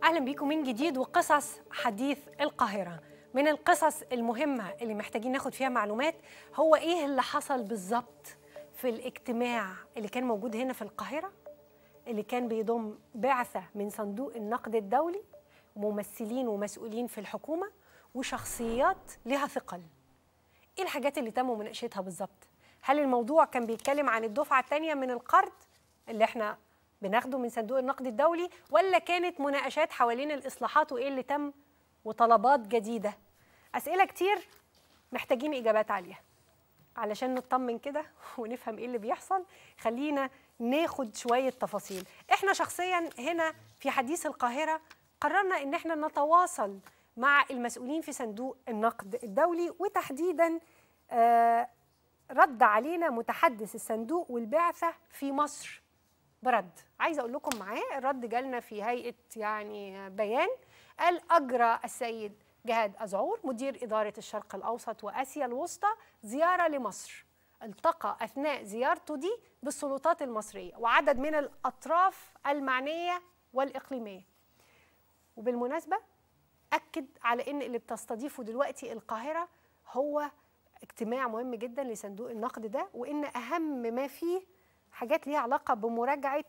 اهلا بيكم من جديد وقصص حديث القاهره من القصص المهمه اللي محتاجين ناخد فيها معلومات هو ايه اللي حصل بالظبط في الاجتماع اللي كان موجود هنا في القاهره اللي كان بيضم بعثه من صندوق النقد الدولي وممثلين ومسؤولين في الحكومه وشخصيات لها ثقل ايه الحاجات اللي تم مناقشتها بالظبط هل الموضوع كان بيتكلم عن الدفعه الثانيه من القرض اللي احنا بناخده من صندوق النقد الدولي ولا كانت مناقشات حوالين الاصلاحات وايه اللي تم وطلبات جديده اسئله كتير محتاجين اجابات عليها علشان نطمن كده ونفهم ايه اللي بيحصل خلينا ناخد شويه تفاصيل احنا شخصيا هنا في حديث القاهره قررنا ان احنا نتواصل مع المسؤولين في صندوق النقد الدولي وتحديدا آه رد علينا متحدث الصندوق والبعثه في مصر برد عايزه اقول لكم معاه الرد جالنا في هيئه يعني بيان قال اجرى السيد جهاد ازعور مدير اداره الشرق الاوسط واسيا الوسطى زياره لمصر التقى اثناء زيارته دي بالسلطات المصريه وعدد من الاطراف المعنيه والاقليميه وبالمناسبه اكد على ان اللي بتستضيفه دلوقتي القاهره هو اجتماع مهم جدا لصندوق النقد ده وان اهم ما فيه حاجات ليها علاقه بمراجعه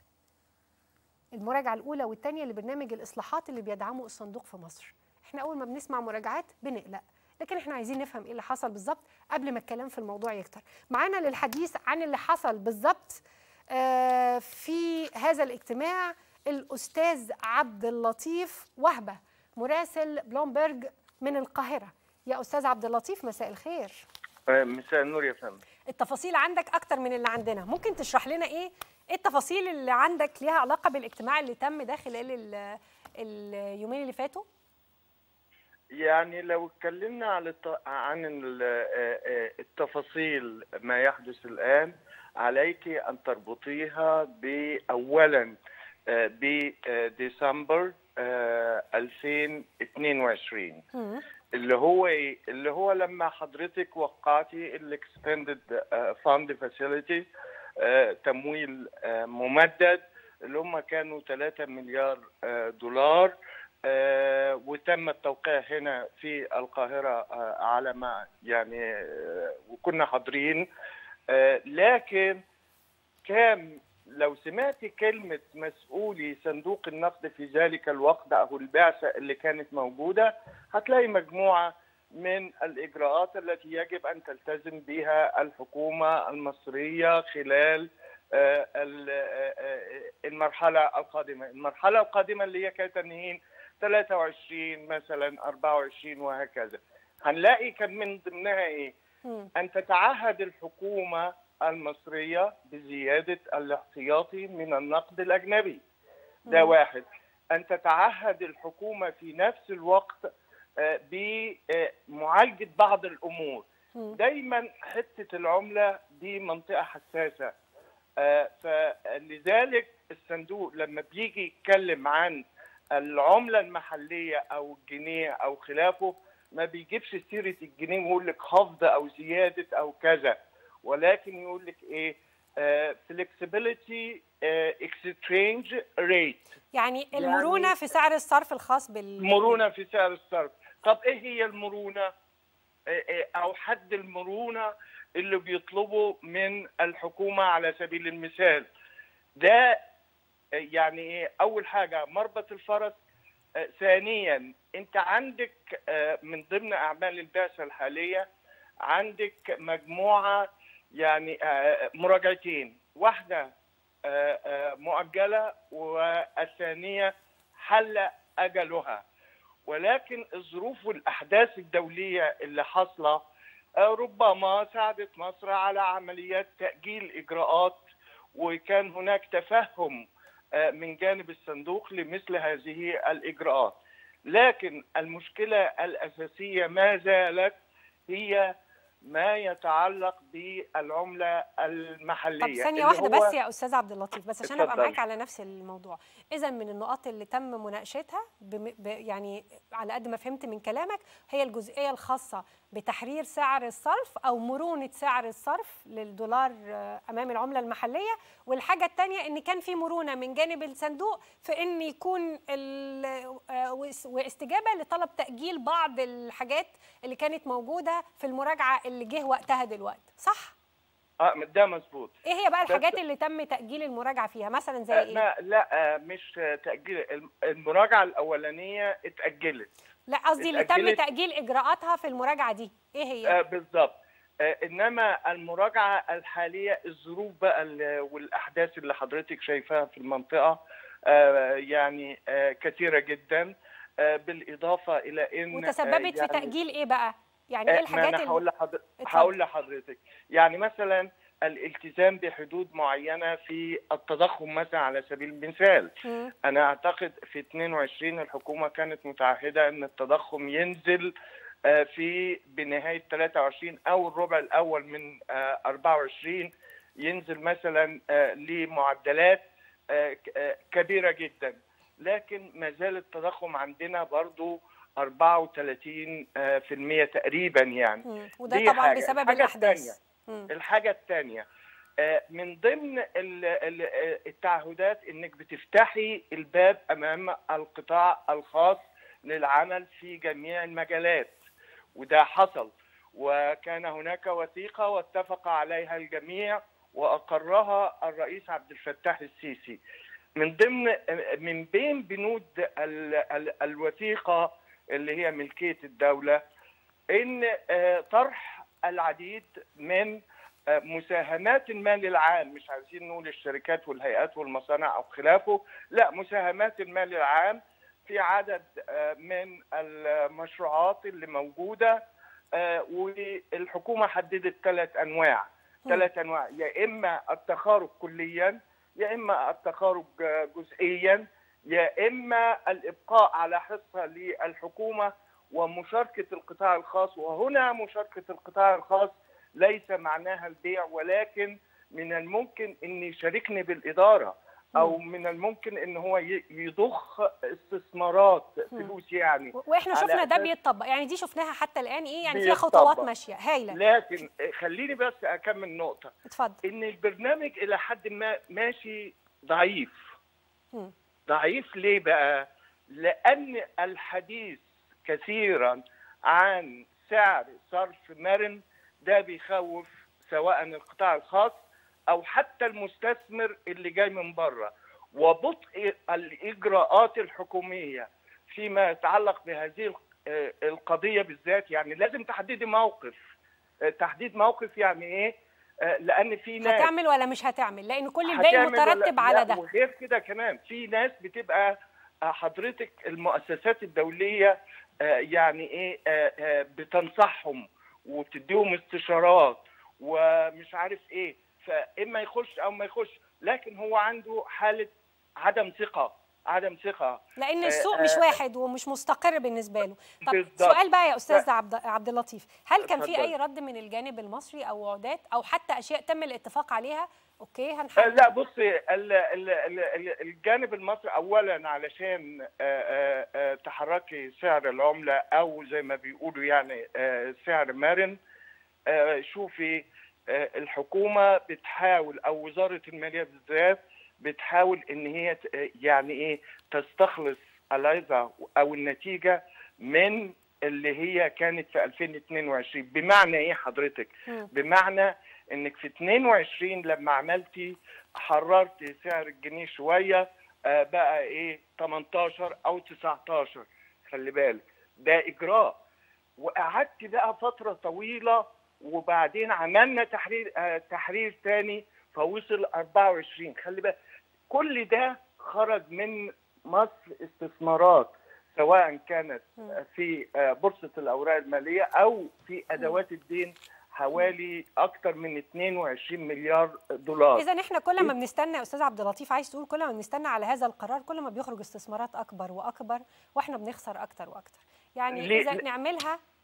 المراجعه الاولى والثانيه لبرنامج الاصلاحات اللي بيدعمه الصندوق في مصر احنا اول ما بنسمع مراجعات بنقلق لكن احنا عايزين نفهم ايه اللي حصل بالظبط قبل ما الكلام في الموضوع يكتر معانا للحديث عن اللي حصل بالظبط آه في هذا الاجتماع الاستاذ عبد اللطيف وهبه مراسل بلومبرج من القاهره يا استاذ عبد اللطيف مساء الخير مساء النور يا فندم التفاصيل عندك اكتر من اللي عندنا ممكن تشرح لنا ايه ايه التفاصيل اللي عندك ليها علاقه بالاجتماع اللي تم ده خلال اليومين اللي فاتوا يعني لو اتكلمنا على عن التفاصيل ما يحدث الان عليك ان تربطيها باولا بديسمبر 2022 اللي هو ايه؟ اللي هو لما حضرتك وقعتي الاكستندد فاند فاسيلتي تمويل ممدد اللي هم كانوا 3 مليار دولار وتم التوقيع هنا في القاهره على ما يعني وكنا حاضرين لكن كان لو سمعت كلمة مسؤولي صندوق النقد في ذلك الوقت أو البعثة اللي كانت موجودة هتلاقي مجموعة من الإجراءات التي يجب أن تلتزم بها الحكومة المصرية خلال المرحلة القادمة المرحلة القادمة اللي هي كانت تنهين 23 مثلا 24 وهكذا هنلاقي كان من ضمنها إيه أن تتعهد الحكومة المصرية بزيادة الاحتياطي من النقد الأجنبي ده واحد أن تتعهد الحكومة في نفس الوقت بمعالجة بعض الأمور دايما حتة العملة دي منطقة حساسة فلذلك الصندوق لما بيجي يتكلم عن العملة المحلية أو الجنيه أو خلافه ما بيجيبش سيرة الجنيه ويقول لك خفض أو زيادة أو كذا ولكن يقول لك ايه فلكسبيليتي اكستشينج ريت يعني المرونه يعني في سعر الصرف الخاص بال مرونه في سعر الصرف طب ايه هي المرونه او حد المرونه اللي بيطلبه من الحكومه على سبيل المثال ده يعني ايه اول حاجه مربط الفرس ثانيا انت عندك من ضمن اعمال البعثه الحاليه عندك مجموعه يعني مراجعتين واحدة مؤجلة والثانية حل أجلها ولكن الظروف والأحداث الدولية اللي حاصلة ربما ساعدت مصر على عمليات تأجيل إجراءات وكان هناك تفهم من جانب الصندوق لمثل هذه الإجراءات لكن المشكلة الأساسية ما زالت هي ما يتعلق بالعمله المحليه طب ثانيه اللي واحده هو- بس يا استاذ عبد اللطيف بس عشان ابقى اتفضلي. معاك على نفس الموضوع اذا من النقاط اللي تم مناقشتها بم... ب... يعني على قد ما فهمت من كلامك هي الجزئيه الخاصه بتحرير سعر الصرف او مرونه سعر الصرف للدولار آه، امام العمله المحليه والحاجه الثانيه ان كان في مرونه من جانب الصندوق في ان يكون ال... آه، واس- واستجابه لطلب تاجيل بعض الحاجات اللي كانت موجوده في المراجعه اللي جه وقتها دلوقتي صح اه ده مظبوط ايه هي بقى بس- الحاجات اللي تم تأجيل المراجعة فيها مثلا زي آه، ايه؟ ما لا آه، مش آه، تاجيل الم- المراجعه الاولانيه اتاجلت لا قصدي اللي تم اتأجلت. تأجيل إجراءاتها في المراجعة دي ايه هي؟ آه، بالظبط آه، انما المراجعه الحاليه الظروف بقى ال- والاحداث اللي حضرتك شايفاها في المنطقه آه، يعني آه، كثيره جدا آه، بالاضافه الى ان وتسببت آه، في يعني تأجيل ايه بقى؟ يعني ايه آه، ما الحاجات انا هقول اللي لحضرتك اتفضل. هقول لحضرتك يعني مثلا الالتزام بحدود معينه في التضخم مثلا على سبيل المثال مم. انا اعتقد في 22 الحكومه كانت متعهده ان التضخم ينزل آه، في بنهايه 23 او الربع الاول من آه، 24 ينزل مثلا آه، لمعدلات آه، ك- آه، كبيره جدا لكن ما زال التضخم عندنا برضو 34 آه، في المية تقريبا يعني مم. وده دي طبعا حاجة. بسبب الحاجة الأحداث التانية. مم. الحاجة الثانية من ضمن ال- ال- التعهدات انك بتفتحي الباب امام القطاع الخاص للعمل في جميع المجالات وده حصل وكان هناك وثيقة واتفق عليها الجميع وأقرها الرئيس عبد الفتاح السيسي من ضمن من بين بنود ال- ال- الوثيقة اللي هي ملكية الدولة ان آه، طرح العديد من آه، مساهمات المال العام مش عايزين نقول الشركات والهيئات والمصانع او خلافه لا مساهمات المال العام في عدد آه، من المشروعات اللي موجوده آه، والحكومه حددت ثلاث انواع ثلاث انواع يا اما التخارج كليا يا اما التخارج آه، جزئيا يا اما الابقاء على حصه للحكومه ومشاركه القطاع الخاص وهنا مشاركه القطاع الخاص ليس معناها البيع ولكن من الممكن ان يشاركني بالاداره او من الممكن ان هو ي- يضخ استثمارات فلوس يعني و- واحنا على شفنا ده أساس- بيتطبق يعني دي شفناها حتى الآن ايه يعني فيها بيتطبق. خطوات ماشية هايلة لكن خليني بس اكمل نقطه اتفضل ان البرنامج الى حد ما ماشي ضعيف مم. ضعيف ليه بقى لان الحديث كثيرا عن سعر صرف مرن ده بيخوف سواء القطاع الخاص او حتى المستثمر اللي جاي من بره وبطء الاجراءات الحكوميه فيما يتعلق بهذه ال- آه، القضيه بالذات يعني لازم تحددي موقف آه، تحديد موقف يعني ايه آه، لان في ناس هتعمل ولا مش هتعمل لأن كل الباقي هتعمل ولا- مترتب لا، على ده وغير كده كمان في ناس بتبقى آه، حضرتك المؤسسات الدوليه آه، يعني ايه آه، آه، بتنصحهم وبتديهم استشارات ومش عارف ايه فاما يخش او ما يخش لكن هو عنده حاله عدم ثقه عدم ثقه لان آه، السوق آه، مش واحد ومش مستقر بالنسبه له طب بالظبط. سؤال بقى يا استاذ عبد عبد اللطيف هل كان في اتفضل. اي رد من الجانب المصري او وعودات او حتى اشياء تم الاتفاق عليها اوكي آه، هنحاول لا بصي ال- ال- ال- ال- الجانب المصري اولا علشان آه، آه، آه، تحركي سعر العمله او زي ما بيقولوا يعني آه، سعر مرن آه، شوفي آه، الحكومه بتحاول او وزاره الماليه بالذات بتحاول ان هي ت- آه، يعني ايه تستخلص العظه او النتيجه من اللي هي كانت في 2022 بمعنى ايه حضرتك مم. بمعنى انك في 22 لما عملتي حررتي سعر الجنيه شويه آه، بقى ايه 18 او 19 خلي بالك ده اجراء وقعدت بقى فتره طويله وبعدين عملنا تحرير آه، تحرير تاني فوصل 24 خلي بالك كل ده خرج من مصر استثمارات سواء كانت آه، في آه، بورصه الاوراق الماليه او في ادوات الدين حوالي اكثر من 22 مليار دولار اذا احنا كل ما بنستنى يا استاذ عبد اللطيف عايز تقول كل ما بنستنى على هذا القرار كل ما بيخرج استثمارات اكبر واكبر واحنا بنخسر اكتر واكتر يعني ليه- اذا ليه- نعملها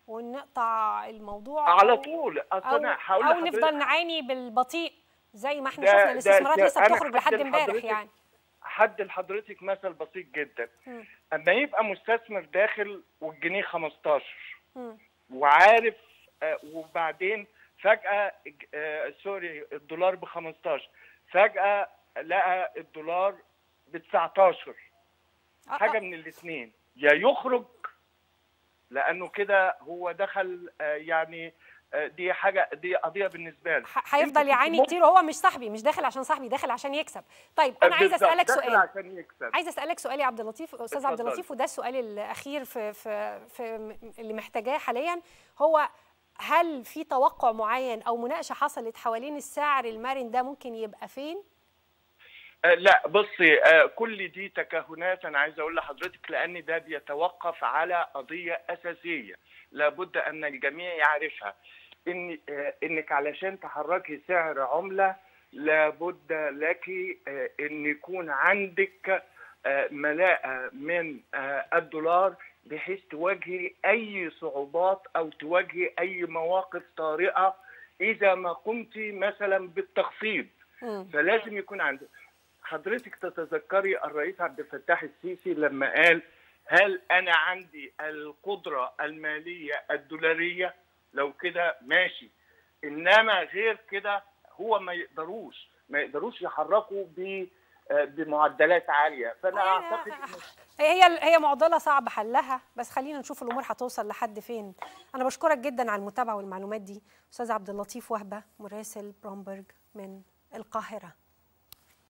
ونقطع الموضوع على أو- طول اصل او انا هقول او لحضرتك نفضل نعاني بالبطيء زي ما احنا ده- شفنا ده- الاستثمارات ده لسه أنا بتخرج لحد هدي امبارح لحضرتك يعني حد لحضرتك مثل بسيط جدا مم. اما يبقى مستثمر داخل والجنيه 15 مم. وعارف آه، وبعدين فجأة آه، سوري الدولار ب 15 فجأة لقى الدولار ب 19 آه، حاجة آه، من الاثنين يا يخرج لأنه كده هو دخل آه، يعني آه، دي حاجة دي قضية بالنسبة له ح- هيفضل أنت يعاني ممكن- كتير وهو مش صاحبي مش داخل عشان صاحبي داخل عشان يكسب طيب انا عايزه بالظبط، اسالك داخل سؤال عشان يكسب عايزه اسالك سؤال يا عبد اللطيف استاذ عبد اتفضلي. اللطيف وده السؤال الاخير في في في م- اللي محتاجاه حاليا هو هل في توقع معين او مناقشه حصلت حوالين السعر المرن ده ممكن يبقى فين آه، لا بصي آه، كل دي تكهنات انا عايز اقول لحضرتك لان ده بيتوقف على قضيه اساسيه لابد ان الجميع يعرفها ان آه، انك علشان تحركي سعر عمله لابد لك آه، ان يكون عندك آه، ملاءه من آه، الدولار بحيث تواجهي اي صعوبات او تواجهي اي مواقف طارئه اذا ما قمت مثلا بالتخفيض مم. فلازم يكون عندك حضرتك تتذكري الرئيس عبد الفتاح السيسي لما قال هل انا عندي القدره الماليه الدولاريه لو كده ماشي انما غير كده هو ما يقدروش ما يقدروش يحركوا ب آه، بمعدلات عاليه فانا يعني اعتقد إن هي هي هي معضله صعب حلها بس خلينا نشوف الامور هتوصل لحد فين انا بشكرك جدا على المتابعه والمعلومات دي استاذ عبد اللطيف وهبه مراسل برومبرج من القاهره